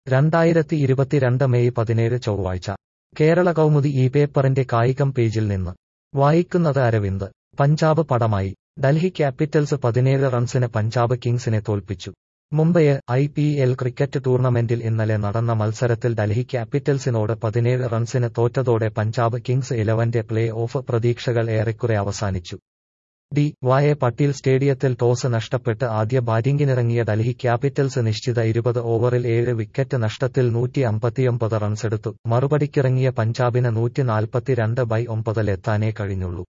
രണ്ടായിരത്തി ഇരുപത്തിരണ്ട് മെയ് പതിനേഴ് ചൊവ്വാഴ്ച കേരള കൗമുദി ഈ പേപ്പറിന്റെ കായികം പേജിൽ നിന്ന് വായിക്കുന്നത് അരവിന്ദ് പഞ്ചാബ് പടമായി ഡൽഹി ക്യാപിറ്റൽസ് പതിനേഴ് റൺസിന് പഞ്ചാബ് കിങ്സിനെ തോൽപ്പിച്ചു Mumbai I P L cricket ടൂർണമെന്റിൽ ഇന്നലെ നടന്ന മത്സരത്തിൽ ഡൽഹി ക്യാപിറ്റൽസിനോട് പതിനേഴ് റൺസിന് തോറ്റതോടെ പഞ്ചാബ് കിങ്സ് ഇലവന്റെ പ്ലേ ഓഫ് പ്രതീക്ഷകൾ ഏറെക്കുറെ അവസാനിച്ചു ഡി വായ പട്ടീൽ സ്റ്റേഡിയത്തിൽ ടോസ് നഷ്ടപ്പെട്ട് ആദ്യ ബാറ്റിംഗിനിറങ്ങിയ ഡൽഹി ക്യാപിറ്റൽസ് നിശ്ചിത ഇരുപത് ഓവറിൽ ഏഴ് വിക്കറ്റ് നഷ്ടത്തിൽ നൂറ്റി അമ്പത്തിയൊമ്പത് റൺസെടുത്തു മറുപടിക്കിറങ്ങിയ പഞ്ചാബിന് നൂറ്റി നാൽപ്പത്തിരണ്ട് ബൈ ഒമ്പതിലെത്താനേ കഴിഞ്ഞുള്ളൂ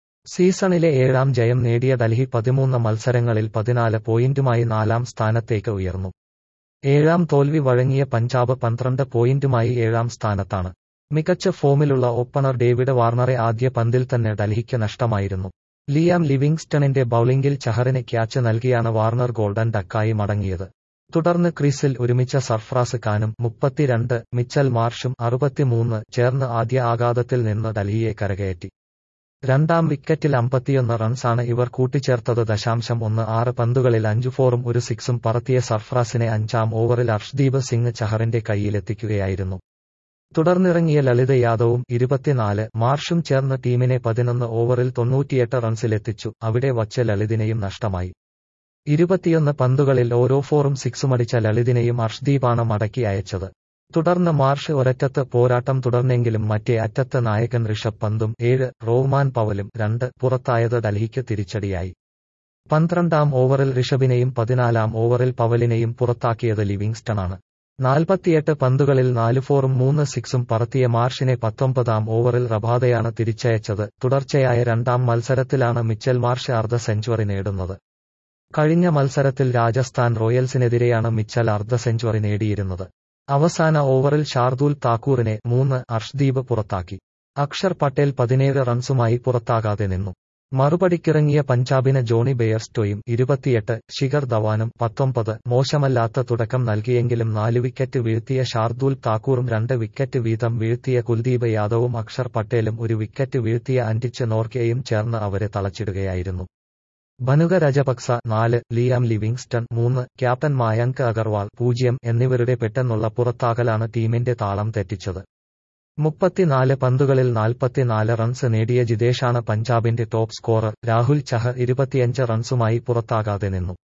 സീസണിലെ ഏഴാം ജയം നേടിയ ഡൽഹി പതിമൂന്ന് മത്സരങ്ങളിൽ പതിനാല് പോയിന്റുമായി നാലാം സ്ഥാനത്തേക്ക് ഉയർന്നു ഏഴാം തോൽവി വഴങ്ങിയ പഞ്ചാബ് പന്ത്രണ്ട് പോയിന്റുമായി ഏഴാം സ്ഥാനത്താണ് മികച്ച ഫോമിലുള്ള ഓപ്പണർ ഡേവിഡ് വാർണറെ ആദ്യ പന്തിൽ തന്നെ ഡൽഹിക്ക് നഷ്ടമായിരുന്നു ലിയാം ലിവിങ്സ്റ്റണിന്റെ ബൌളിംഗിൽ ചഹറിന് ക്യാച്ച് നൽകിയാണ് വാർണർ ഗോൾഡൻ ഡക്കായി മടങ്ങിയത് തുടർന്ന് ക്രീസിൽ ഒരുമിച്ച സർഫ്രാസ് ഖാനും മുപ്പത്തിരണ്ട് മിച്ചൽ മാർഷും അറുപത്തിമൂന്ന് ചേർന്ന് ആദ്യ ആഘാതത്തിൽ നിന്ന് ഡൽഹിയെ കരകയറ്റി രണ്ടാം വിക്കറ്റിൽ അമ്പത്തിയൊന്ന് റൺസാണ് ഇവർ കൂട്ടിച്ചേർത്തത് ദശാംശം ഒന്ന് ആറ് പന്തുകളിൽ അഞ്ചു ഫോറും ഒരു സിക്സും പറത്തിയ സർഫ്രാസിനെ അഞ്ചാം ഓവറിൽ അർഷ്ദീപ് സിംഗ് ചഹറിന്റെ കൈയിലെത്തിക്കുകയായിരുന്നു തുടർന്നിറങ്ങിയ ലളിത് യാദവും ഇരുപത്തിനാല് മാർഷും ചേർന്ന് ടീമിനെ പതിനൊന്ന് ഓവറിൽ തൊണ്ണൂറ്റിയെട്ട് റൺസിലെത്തിച്ചു അവിടെ വച്ച് ലളിതിനെയും നഷ്ടമായി ഇരുപത്തിയൊന്ന് പന്തുകളിൽ ഓരോ ഫോറും സിക്സുമടിച്ച ലളിതിനെയും അർഷ്ദീപാണ് മടക്കി അയച്ചത് തുടർന്ന് മാർഷ് ഒരറ്റത്ത് പോരാട്ടം തുടർന്നെങ്കിലും മറ്റേ അറ്റത്ത് നായകൻ ഋഷഭ് പന്തും ഏഴ് റോഹ്മാൻ പവലും രണ്ട് പുറത്തായത് ഡൽഹിക്ക് തിരിച്ചടിയായി പന്ത്രണ്ടാം ഓവറിൽ ഋഷഭിനെയും പതിനാലാം ഓവറിൽ പവലിനെയും പുറത്താക്കിയത് ലിവിങ്സ്റ്റണാണ് നാൽപ്പത്തിയെട്ട് പന്തുകളിൽ നാല് ഫോറും മൂന്ന് സിക്സും പറത്തിയ മാർഷിനെ പത്തൊമ്പതാം ഓവറിൽ റബാദയാണ് തിരിച്ചയച്ചത് തുടർച്ചയായ രണ്ടാം മത്സരത്തിലാണ് മിച്ചൽ മാർഷ് അർദ്ധ സെഞ്ചുറി നേടുന്നത് കഴിഞ്ഞ മത്സരത്തിൽ രാജസ്ഥാൻ റോയൽസിനെതിരെയാണ് മിച്ചൽ അർദ്ധ സെഞ്ചുറി നേടിയിരുന്നത് അവസാന ഓവറിൽ ഷാർദുൽ താക്കൂറിനെ മൂന്ന് അർഷ്ദീപ് പുറത്താക്കി അക്ഷർ പട്ടേൽ പതിനേഴ് റൺസുമായി പുറത്താകാതെ നിന്നു മറുപടിക്കിറങ്ങിയ പഞ്ചാബിന് ജോണി ബെയർസ്റ്റോയും ഇരുപത്തിയെട്ട് ശിഖർ ധവാനും പത്തൊമ്പത് മോശമല്ലാത്ത തുടക്കം നൽകിയെങ്കിലും നാല് വിക്കറ്റ് വീഴ്ത്തിയ ഷാർദുൽ താക്കൂറും രണ്ട് വിക്കറ്റ് വീതം വീഴ്ത്തിയ കുൽദീപ് യാദവും അക്ഷർ പട്ടേലും ഒരു വിക്കറ്റ് വീഴ്ത്തിയ അന്റിച്ച് നോർക്കയും ചേർന്ന് അവരെ തളച്ചിടുകയായിരുന്നു ബനുക രജപക്സ നാല് ലിയാം ലിവിങ്സ്റ്റൺ മൂന്ന് ക്യാപ്റ്റൻ മായങ്ക് അഗർവാൾ പൂജ്യം എന്നിവരുടെ പെട്ടെന്നുള്ള പുറത്താകലാണ് ടീമിന്റെ താളം തെറ്റിച്ചത് മുപ്പത്തിനാല് പന്തുകളിൽ നാൽപ്പത്തിനാല് റൺസ് നേടിയ ജിതേഷാണ് പഞ്ചാബിന്റെ ടോപ്പ് സ്കോറർ രാഹുൽ ചഹർ ഇരുപത്തിയഞ്ച് റൺസുമായി പുറത്താകാതെ നിന്നു